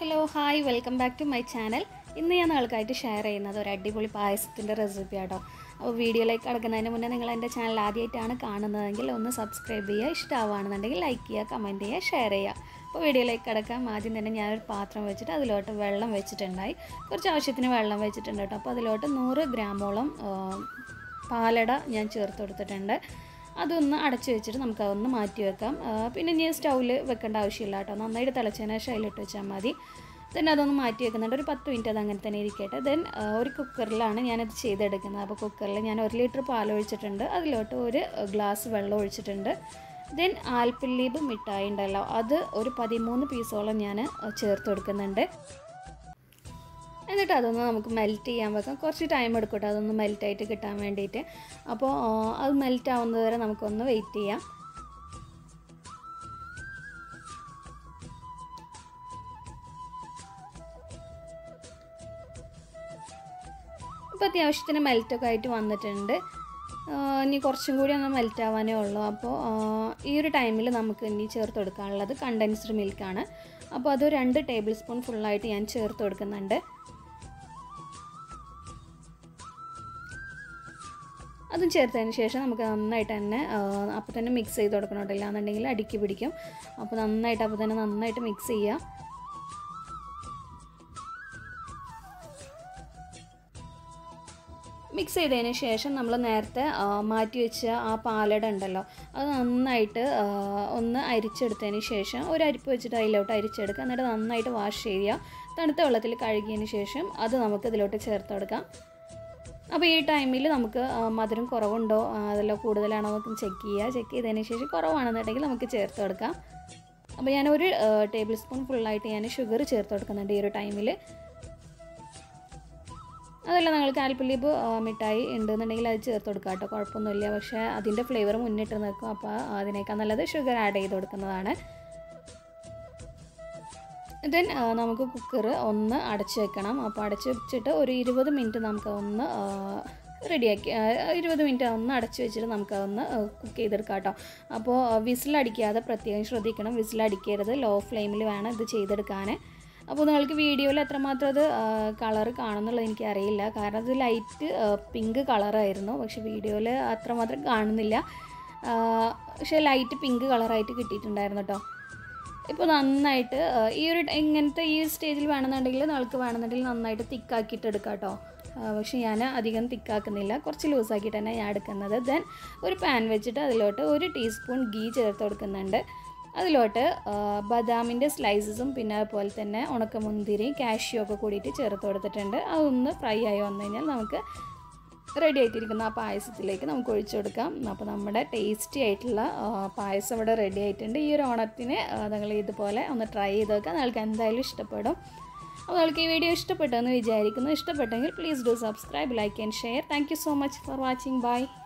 hello hi welcome back to my channel ഇന്ന് ഞാൻ നിങ്ങൾക്കായിട്ട് share ചെയ്യുന്നത് ഒരു അടിപൊളി പായസത്തിൻ്റെ റെസിപ്പി ആട്ടോ അപ്പോൾ വീഡിയോയിലേക്ക് കിടക്കുന്നതിന് മുന്നേ നിങ്ങൾ എൻ്റെ ചാനൽ ആദ്യമായിട്ടാണ് കാണുന്നതെങ്കിൽ ഒന്ന് സബ്സ്ക്രൈബ് ചെയ്യുക ഇഷ്ടമാവുകയാണെന്നുണ്ടെങ്കിൽ ലൈക്ക് ചെയ്യുക കമൻറ്റ് ചെയ്യുക ഷെയർ ചെയ്യുക അപ്പോൾ വീഡിയോയിലേക്ക് കിടക്കാം ആദ്യം തന്നെ ഞാനൊരു പാത്രം വെച്ചിട്ട് അതിലോട്ട് വെള്ളം വെച്ചിട്ടുണ്ടായി കുറച്ച് ആവശ്യത്തിന് വെള്ളം വെച്ചിട്ടുണ്ട് കേട്ടോ അപ്പോൾ അതിലോട്ട് നൂറ് ഗ്രാമോളം ആ, പാലട ഞാൻ ചേർത്ത് കൊടുത്തിട്ടുണ്ട് അതൊന്ന് അടച്ചു വെച്ചിട്ട് നമുക്ക് അതൊന്ന് മാറ്റി വെക്കാം ആ, പിന്നെ ഇനി സ്റ്റൗവിൽ വെക്കേണ്ട ആവശ്യമില്ല കേട്ടോ നന്നായിട്ട് തിളച്ചതിന് ശേഷം അതിലിട്ട് വെച്ചാൽ മതി ദെൻ അതൊന്ന് മാറ്റി വെക്കുന്നുണ്ട് ഒരു പത്ത് മിനിറ്റ് അത് അങ്ങനെ തന്നെ ഇരിക്കട്ടെ ദെൻ ഒരു കുക്കറിലാണ് ഞാനത് ചെയ്തെടുക്കുന്നത് അപ്പോൾ കുക്കറിൽ ഞാൻ ഒരു ലിറ്റർ പാൽ ഒഴിച്ചിട്ടുണ്ട് അതിലോട്ട് ഒരു ഗ്ലാസ് വെള്ളം ഒഴിച്ചിട്ടുണ്ട് ദെൻ ആൽപ്പില്ലീബ് മിഠായി ഉണ്ടല്ലോ അത് ഒരു പതിമൂന്ന് പീസോളം ഞാൻ ചേർത്ത് കൊടുക്കുന്നുണ്ട് എന്നിട്ട് അതൊന്ന് നമുക്ക് മെൽറ്റ് ചെയ്യാൻ വെക്കാം കുറച്ച് ടൈം എടുക്കട്ടെ അതൊന്ന് മെൽറ്റായിട്ട് കിട്ടാൻ വേണ്ടിയിട്ട് അപ്പോൾ ആ, അത് മെൽറ്റ് ആവുന്നത് വരെ നമുക്കൊന്ന് വെയിറ്റ് ചെയ്യാം ഇപ്പോൾ അത്യാവശ്യത്തിന് മെൽറ്റൊക്കെ ആയിട്ട് വന്നിട്ടുണ്ട് ആ, ഇനി കുറച്ചും കൂടി ഒന്ന് മെൽറ്റ് ആവാനേ ഉള്ളൂ അപ്പോൾ ആ, ഈ ഒരു ടൈമിൽ നമുക്ക് ഇനി ചേർത്ത് കൊടുക്കാനുള്ളത് കണ്ടൻസ്ഡ് മിൽക്കാണ് അപ്പോൾ അത് രണ്ട് ടേബിൾ സ്പൂൺ ഫുള്ളായിട്ട് ഞാൻ ചേർത്ത് കൊടുക്കുന്നുണ്ട് അതും ചേർത്തതിന് ശേഷം നമുക്ക് നന്നായിട്ട് തന്നെ അപ്പോൾ തന്നെ മിക്സ് ചെയ്ത് കൊടുക്കണം കേട്ടോ ഇല്ലാന്നുണ്ടെങ്കിൽ അടുക്കി പിടിക്കും അപ്പോൾ നന്നായിട്ട് അപ്പോൾ തന്നെ നന്നായിട്ട് മിക്സ് ചെയ്യുക മിക്സ് ചെയ്തതിന് ശേഷം നമ്മൾ നേരത്തെ ആ, മാറ്റി വെച്ച ആ പാലട ഉണ്ടല്ലോ അത് നന്നായിട്ട് ആ, ഒന്ന് അരിച്ചെടുത്തതിന് ശേഷം ഒരു അരിപ്പ് വെച്ചിട്ട് അതിലോട്ട് അരിച്ചെടുക്കുക എന്നിട്ട് നന്നായിട്ട് വാഷ് ചെയ്യുക തണുത്ത വെള്ളത്തിൽ കഴുകിയതിന് ശേഷം അത് നമുക്ക് ഇതിലോട്ട് ചേർത്ത് കൊടുക്കാം അപ്പോൾ ഈ ടൈമിൽ നമുക്ക് ആ, മധുരം കുറവുണ്ടോ ആ, അതെല്ലാം കൂടുതലാണോ നമുക്ക് ചെക്ക് ചെയ്യുക ചെക്ക് ചെയ്തതിന് ശേഷം കുറവാണെന്നുണ്ടെങ്കിൽ നമുക്ക് ചേർത്ത് കൊടുക്കാം അപ്പോൾ ഞാനൊരു ടേബിൾ സ്പൂൺ ഫുള്ളായിട്ട് ഞാൻ ഷുഗർ ചേർത്ത് കൊടുക്കുന്നുണ്ട് ഈ ഒരു ടൈമിൽ അതല്ല നിങ്ങൾക്ക് ആൽപ്പലീബ് മിഠായി ഉണ്ടെന്നുണ്ടെങ്കിൽ അത് ചേർത്ത് കൊടുക്കുക കേട്ടോ കുഴപ്പമൊന്നുമില്ല പക്ഷേ അതിൻ്റെ ഫ്ലേവർ മുന്നിട്ട് നിൽക്കും അപ്പോൾ അതിനേക്കാൾ നല്ലത് ഷുഗർ ആഡ് ചെയ്ത് കൊടുക്കുന്നതാണ് ദെൻ നമുക്ക് കുക്കർ ഒന്ന് അടച്ചു വെക്കണം അപ്പോൾ അടച്ചു വെച്ചിട്ട് ഒരു ഇരുപത് മിനിറ്റ് നമുക്ക് ഒന്ന് റെഡിയാക്കി ഇരുപത് മിനിറ്റ് ഒന്ന് അടച്ചു വെച്ചിട്ട് നമുക്ക് ഒന്ന് കുക്ക് ചെയ്തെടുക്കാം കേട്ടോ അപ്പോൾ വിസിലടിക്കാതെ പ്രത്യേകം ശ്രദ്ധിക്കണം വിസിലടിക്കരുത് ലോ ഫ്ലെയിമിൽ വേണം ഇത് ചെയ്തെടുക്കാൻ അപ്പോൾ നിങ്ങൾക്ക് വീഡിയോയിൽ എത്രമാത്രം അത് കളർ കാണുന്നുള്ളത് എനിക്കറിയില്ല കാരണം അത് ലൈറ്റ് പിങ്ക് കളറായിരുന്നു പക്ഷെ വീഡിയോയിൽ അത്രമാത്രം കാണുന്നില്ല ആ, പക്ഷേ ലൈറ്റ് പിങ്ക് കളറായിട്ട് കിട്ടിയിട്ടുണ്ടായിരുന്നു കേട്ടോ ഇപ്പോൾ നന്നായിട്ട് ആ, ഈ ഒരു ഇങ്ങനത്തെ ഈ സ്റ്റേജിൽ വേണമെന്നുണ്ടെങ്കിൽ നിങ്ങൾക്ക് വേണമെന്നുണ്ടെങ്കിൽ നന്നായിട്ട് തിക്കാക്കിയിട്ട് എടുക്കാം കേട്ടോ പക്ഷേ ഞാൻ അധികം തിക്കാക്കുന്നില്ല കുറച്ച് ലൂസാക്കിയിട്ട് തന്നെ ഞാൻ എടുക്കുന്നത് ദെൻ ഒരു പാൻ വെച്ചിട്ട് അതിലോട്ട് ഒരു ടീസ്പൂൺ ഗീ ചേർത്ത് കൊടുക്കുന്നുണ്ട് അതിലോട്ട് ആ, ബദാമിൻ്റെ സ്ലൈസസും പിന്നെ അതുപോലെ തന്നെ ഉണക്കമുന്തിരി കാഷ്യൂ ഒക്കെ കൂടിയിട്ട് ചേർത്ത് കൊടുത്തിട്ടുണ്ട് അതൊന്ന് ഫ്രൈ ആയി വന്നു കഴിഞ്ഞാൽ നമുക്ക് റെഡി ആയിട്ടിരിക്കുന്ന ആ പായസത്തിലേക്ക് നമുക്ക് ഒഴിച്ചു കൊടുക്കാം അപ്പോൾ നമ്മുടെ ടേസ്റ്റി ആയിട്ടുള്ള ആ, പായസം ഇവിടെ റെഡി ആയിട്ടുണ്ട് ഈ ഒരു ഓണത്തിന് ആ, നിങ്ങൾ ഇതുപോലെ ഒന്ന് ട്രൈ ചെയ്ത് നോക്കാം നിങ്ങൾക്ക് എന്തായാലും ഇഷ്ടപ്പെടും അപ്പോൾ നിങ്ങൾക്ക് ഈ വീഡിയോ ഇഷ്ടപ്പെട്ടെന്ന് വിചാരിക്കുന്നു ഇഷ്ടപ്പെട്ടെങ്കിൽ please do subscribe like and share thank you so much for watching by